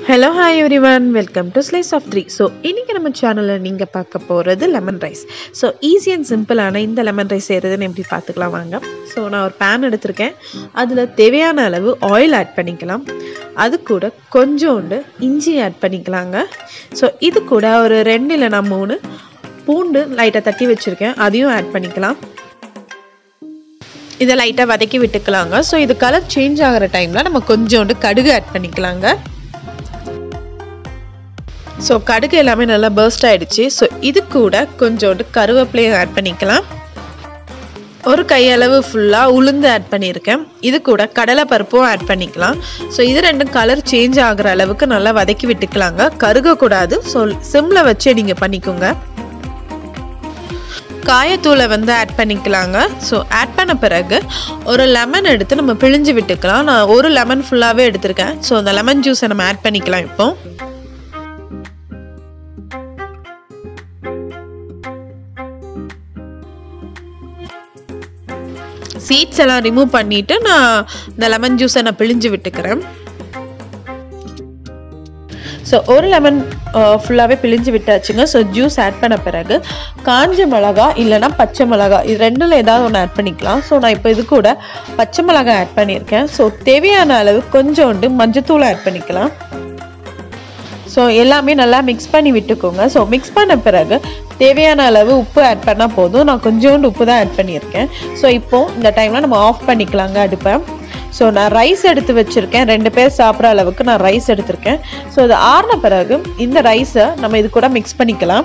hello hi everyone welcome to slice of three so இன்றைக்கி நம்ம சேனலில் நீங்கள் பார்க்க போகிறது lemon rice so easy and சிம்பிளான இந்த லெமன் ரைஸ் செய்கிறதுன்னு எப்படி பார்த்துக்கலாம் வாங்க ஸோ நான் ஒரு பேன் எடுத்திருக்கேன் அதில் தேவையான அளவு ஆயில் ஆட் பண்ணிக்கலாம் அது கூட கொஞ்சோண்டு இஞ்சி ஆட் பண்ணிக்கலாங்க ஸோ இது கூட ஒரு ரெண்டு இல்லைனா மூணு பூண்டு லைட்டாக தட்டி வச்சுருக்கேன் அதையும் ஆட் பண்ணிக்கலாம் இதை லைட்டாக வதக்கி விட்டுக்கலாங்க ஸோ இது கலர் சேஞ்ச் ஆகிற டைமில் நம்ம கொஞ்சோண்டு கடுகு ஆட் பண்ணிக்கலாங்க ஸோ கடுகு எல்லாமே நல்லா பர்ஸ்ட் ஆகிடுச்சு ஸோ இது கூட கொஞ்சோண்டு கருவேப்பிலையும் ஆட் பண்ணிக்கலாம் ஒரு கையளவு ஃபுல்லாக உளுந்து ஆட் பண்ணியிருக்கேன் இது கூட கடலை பருப்பும் ஆட் பண்ணிக்கலாம் ஸோ இது ரெண்டும் கலர் சேஞ்ச் ஆகிற அளவுக்கு நல்லா வதக்கி விட்டுக்கலாங்க கருகக்கூடாது ஸோ சிம்மில் வச்சு நீங்கள் பண்ணிக்கோங்க காயத்தூளை வந்து ஆட் பண்ணிக்கலாங்க ஸோ ஆட் பண்ண பிறகு ஒரு லெமன் எடுத்து நம்ம பிழிஞ்சு விட்டுக்கலாம் நான் ஒரு லெமன் ஃபுல்லாகவே எடுத்திருக்கேன் ஸோ அந்த லெமன் ஜூஸை நம்ம ஆட் பண்ணிக்கலாம் இப்போ சீட்ஸ் எல்லாம் ரிமூவ் பண்ணிவிட்டு நான் இந்த லெமன் ஜூஸை நான் பிழிஞ்சு விட்டுக்கிறேன் ஸோ ஒரு லெமன் ஃபுல்லாகவே பிழிஞ்சு விட்டாச்சுங்க ஸோ ஜூஸ் ஆட் பண்ண பிறகு காஞ்ச மிளகா இல்லைனா பச்சை மிளகா இது ரெண்டில் ஏதாவது ஒன்று ஆட் பண்ணிக்கலாம் ஸோ நான் இப்போ இது கூட பச்சை மிளகா ஆட் பண்ணியிருக்கேன் ஸோ தேவையான அளவு கொஞ்சோண்டு மஞ்சத்தூள் ஆட் பண்ணிக்கலாம் ஸோ எல்லாமே நல்லா மிக்ஸ் பண்ணி விட்டுக்கோங்க ஸோ மிக்ஸ் பண்ண பிறகு தேவையான அளவு உப்பு ஆட் பண்ணால் போதும் நான் கொஞ்சோண்டு உப்பு தான் ஆட் பண்ணியிருக்கேன் ஸோ இப்போது இந்த டைமில் நம்ம ஆஃப் பண்ணிக்கலாங்க அடுப்பை ஸோ நான் ரைஸ் எடுத்து வச்சுருக்கேன் ரெண்டு பேர் சாப்பிட்ற அளவுக்கு நான் ரைஸ் எடுத்திருக்கேன் ஸோ இது ஆறின பிறகு இந்த ரைஸை நம்ம இது கூட மிக்ஸ் பண்ணிக்கலாம்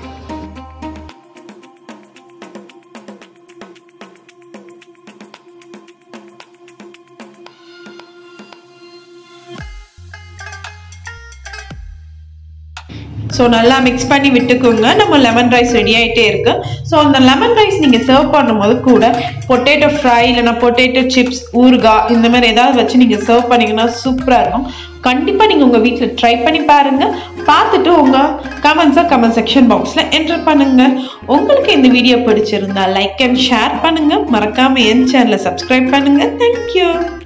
ஸோ நல்லா மிக்ஸ் பண்ணி விட்டுக்கோங்க நம்ம லெமன் ரைஸ் ரெடி ஆகிட்டே இருக்கு ஸோ அந்த லெமன் ரைஸ் நீங்கள் சர்வ் பண்ணும்போது கூட பொட்டேட்டோ ஃப்ரை இல்லைனா பொட்டேட்டோ சிப்ஸ் ஊறுகாய் இந்த மாதிரி ஏதாவது வச்சு நீங்கள் சர்வ் பண்ணிங்கன்னா சூப்பராக இருக்கும் கண்டிப்பாக நீங்கள் உங்கள் வீட்டில் ட்ரை பண்ணி பாருங்கள் பார்த்துட்டு உங்கள் கமெண்ட்ஸை கமெண்ட் செக்ஷன் பாக்ஸில் என்டர் பண்ணுங்கள் உங்களுக்கு இந்த வீடியோ பிடிச்சிருந்தா லைக் அண்ட் ஷேர் பண்ணுங்கள் மறக்காமல் என் சேனலை சப்ஸ்கிரைப் பண்ணுங்கள் தேங்க்யூ